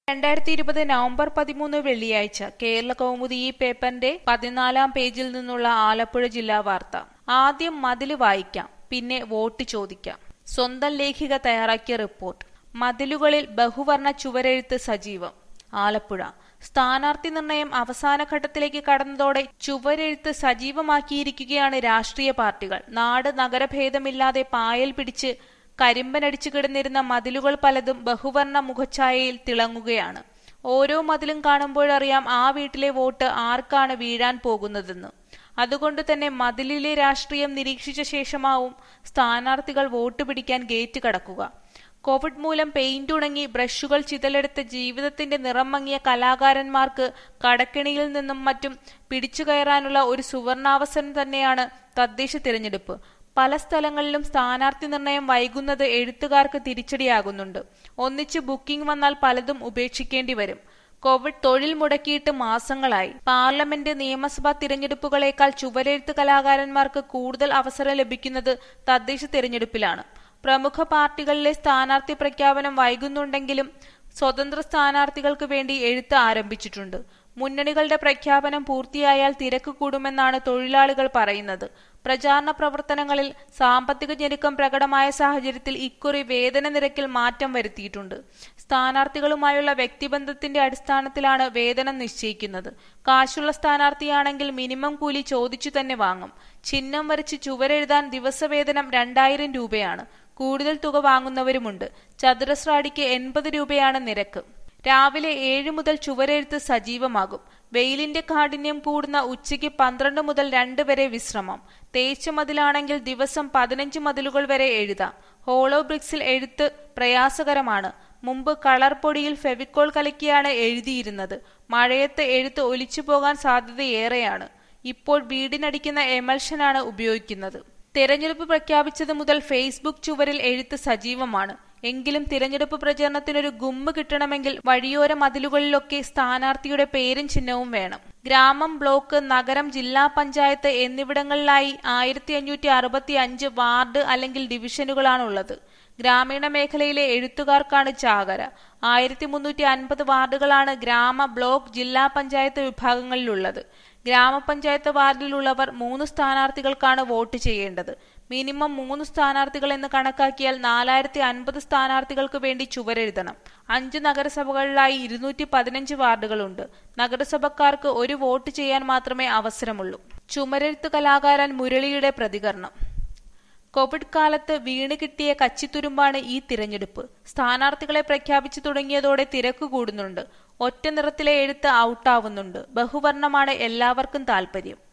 രണ്ടായിരത്തി ഇരുപത് നവംബർ പതിമൂന്ന് വെള്ളിയാഴ്ച കേരള കൗമുദി ഈ പേപ്പറിന്റെ പതിനാലാം പേജിൽ നിന്നുള്ള ആലപ്പുഴ ജില്ലാ വാർത്ത ആദ്യം മതില് വായിക്കാം പിന്നെ വോട്ട് ചോദിക്കാം സ്വന്തം ലേഖിക തയ്യാറാക്കിയ റിപ്പോർട്ട് മതിലുകളിൽ ബഹുവർണ ചുവരെഴുത്ത് സജീവം ആലപ്പുഴ സ്ഥാനാർത്ഥി നിർണയം അവസാന ഘട്ടത്തിലേക്ക് കടന്നതോടെ ചുവരെഴുത്ത് സജീവമാക്കിയിരിക്കുകയാണ് രാഷ്ട്രീയ പാർട്ടികൾ നാട് നഗരഭേദമില്ലാതെ പായൽ പിടിച്ച് കരിമ്പനടിച്ചു കിടന്നിരുന്ന മതിലുകൾ പലതും ബഹുവർണ മുഖഛായയിൽ തിളങ്ങുകയാണ് ഓരോ മതിലും കാണുമ്പോഴറിയാം ആ വീട്ടിലെ വോട്ട് ആർക്കാണ് വീഴാൻ പോകുന്നതെന്ന് അതുകൊണ്ട് തന്നെ മതിലിലെ രാഷ്ട്രീയം നിരീക്ഷിച്ച ശേഷമാവും സ്ഥാനാർത്ഥികൾ വോട്ട് പിടിക്കാൻ ഗേറ്റ് കടക്കുക കോവിഡ് മൂലം പെയിന്റ് ഉണങ്ങി ബ്രഷുകൾ ചിതലെടുത്ത് ജീവിതത്തിന്റെ നിറം മങ്ങിയ കലാകാരന്മാർക്ക് കടക്കിണിയിൽ നിന്നും മറ്റും പിടിച്ചു കയറാനുള്ള ഒരു സുവർണാവസരം തന്നെയാണ് തദ്ദേശ തിരഞ്ഞെടുപ്പ് പല സ്ഥലങ്ങളിലും സ്ഥാനാർത്ഥി നിർണയം വൈകുന്നത് എഴുത്തുകാർക്ക് തിരിച്ചടിയാകുന്നുണ്ട് ഒന്നിച്ച് ബുക്കിംഗ് വന്നാൽ പലതും ഉപേക്ഷിക്കേണ്ടി വരും കോവിഡ് തൊഴിൽ മുടക്കിയിട്ട് മാസങ്ങളായി പാർലമെന്റ് നിയമസഭാ തിരഞ്ഞെടുപ്പുകളേക്കാൾ ചുവരെഴുത്ത് കലാകാരന്മാർക്ക് കൂടുതൽ അവസരം ലഭിക്കുന്നത് തദ്ദേശ തിരഞ്ഞെടുപ്പിലാണ് പ്രമുഖ പാർട്ടികളിലെ സ്ഥാനാർത്ഥി പ്രഖ്യാപനം വൈകുന്നുണ്ടെങ്കിലും സ്വതന്ത്ര സ്ഥാനാർത്ഥികൾക്ക് വേണ്ടി എഴുത്ത് ആരംഭിച്ചിട്ടുണ്ട് മുന്നണികളുടെ പ്രഖ്യാപനം പൂർത്തിയായാൽ തിരക്ക് കൂടുമെന്നാണ് തൊഴിലാളികൾ പറയുന്നത് പ്രചാരണ പ്രവർത്തനങ്ങളിൽ സാമ്പത്തിക ഞെരുക്കം പ്രകടമായ സാഹചര്യത്തിൽ ഇക്കുറി വേതന നിരക്കിൽ മാറ്റം വരുത്തിയിട്ടുണ്ട് സ്ഥാനാർത്ഥികളുമായുള്ള വ്യക്തിബന്ധത്തിന്റെ അടിസ്ഥാനത്തിലാണ് വേതനം നിശ്ചയിക്കുന്നത് കാശുള്ള സ്ഥാനാർത്ഥിയാണെങ്കിൽ മിനിമം കൂലി ചോദിച്ചു തന്നെ വാങ്ങും ചിഹ്നം വരച്ച് ചുവരെഴുതാൻ ദിവസവേതനം രണ്ടായിരം രൂപയാണ് കൂടുതൽ തുക വാങ്ങുന്നവരുമുണ്ട് ചതുരശ്ര അടിക്ക് എൺപത് രൂപയാണ് നിരക്ക് രാവിലെ ഏഴ് മുതൽ ചുവരെഴുത്ത് സജീവമാകും വെയിലിന്റെ കാഠിന്യം കൂടുന്ന ഉച്ചയ്ക്ക് പന്ത്രണ്ട് മുതൽ രണ്ട് വരെ വിശ്രമം തേച്ച മതിലാണെങ്കിൽ ദിവസം പതിനഞ്ച് മതിലുകൾ വരെ എഴുതാം ഹോളോ ബ്രിക്സിൽ എഴുത്ത് പ്രയാസകരമാണ് മുമ്പ് കളർ പൊടിയിൽ ഫെവിക്കോൾ കലക്കിയാണ് എഴുതിയിരുന്നത് മഴയത്ത് എഴുത്ത് ഒലിച്ചു പോകാൻ സാധ്യതയേറെയാണ് ഇപ്പോൾ വീടിനടിക്കുന്ന എമൽഷനാണ് ഉപയോഗിക്കുന്നത് തെരഞ്ഞെടുപ്പ് പ്രഖ്യാപിച്ചത് മുതൽ ഫേസ്ബുക്ക് ചുവരിൽ എഴുത്ത് സജീവമാണ് എങ്കിലും തിരഞ്ഞെടുപ്പ് പ്രചരണത്തിനൊരു ഗുമ്മ് കിട്ടണമെങ്കിൽ വഴിയോര മതിലുകളിലൊക്കെ സ്ഥാനാർത്ഥിയുടെ പേരും ചിഹ്നവും വേണം ഗ്രാമം ബ്ലോക്ക് നഗരം ജില്ലാ പഞ്ചായത്ത് എന്നിവിടങ്ങളിലായി ആയിരത്തി അഞ്ഞൂറ്റി അറുപത്തി അഞ്ച് വാർഡ് അല്ലെങ്കിൽ ഡിവിഷനുകളാണുള്ളത് ഗ്രാമീണ മേഖലയിലെ എഴുത്തുകാർക്കാണ് ചാകര ആയിരത്തി മുന്നൂറ്റി അൻപത് വാർഡുകളാണ് ഗ്രാമ ബ്ലോക്ക് ജില്ലാ പഞ്ചായത്ത് വിഭാഗങ്ങളിലുള്ളത് ഗ്രാമപഞ്ചായത്ത് വാർഡിലുള്ളവർ മൂന്ന് സ്ഥാനാർത്ഥികൾക്കാണ് വോട്ട് ചെയ്യേണ്ടത് മിനിമം മൂന്ന് സ്ഥാനാർത്ഥികൾ എന്ന് കണക്കാക്കിയാൽ നാലായിരത്തി അൻപത് സ്ഥാനാർത്ഥികൾക്ക് വേണ്ടി ചുവരെഴുതണം അഞ്ച് നഗരസഭകളിലായി ഇരുന്നൂറ്റി പതിനഞ്ച് വാർഡുകളുണ്ട് നഗരസഭക്കാർക്ക് ഒരു വോട്ട് ചെയ്യാൻ മാത്രമേ അവസരമുള്ളൂ ചുമരെഴുത്ത് കലാകാരൻ മുരളിയുടെ പ്രതികരണം കോവിഡ് കാലത്ത് വീണ് കിട്ടിയ കച്ചിത്തുരുമ്പാണ് ഈ തിരഞ്ഞെടുപ്പ് സ്ഥാനാർത്ഥികളെ പ്രഖ്യാപിച്ചു തുടങ്ങിയതോടെ തിരക്ക് കൂടുന്നുണ്ട് ഒറ്റ നിറത്തിലെ എഴുത്ത് ഔട്ടാവുന്നുണ്ട് ബഹുവർണമാണ് എല്ലാവർക്കും താൽപര്യം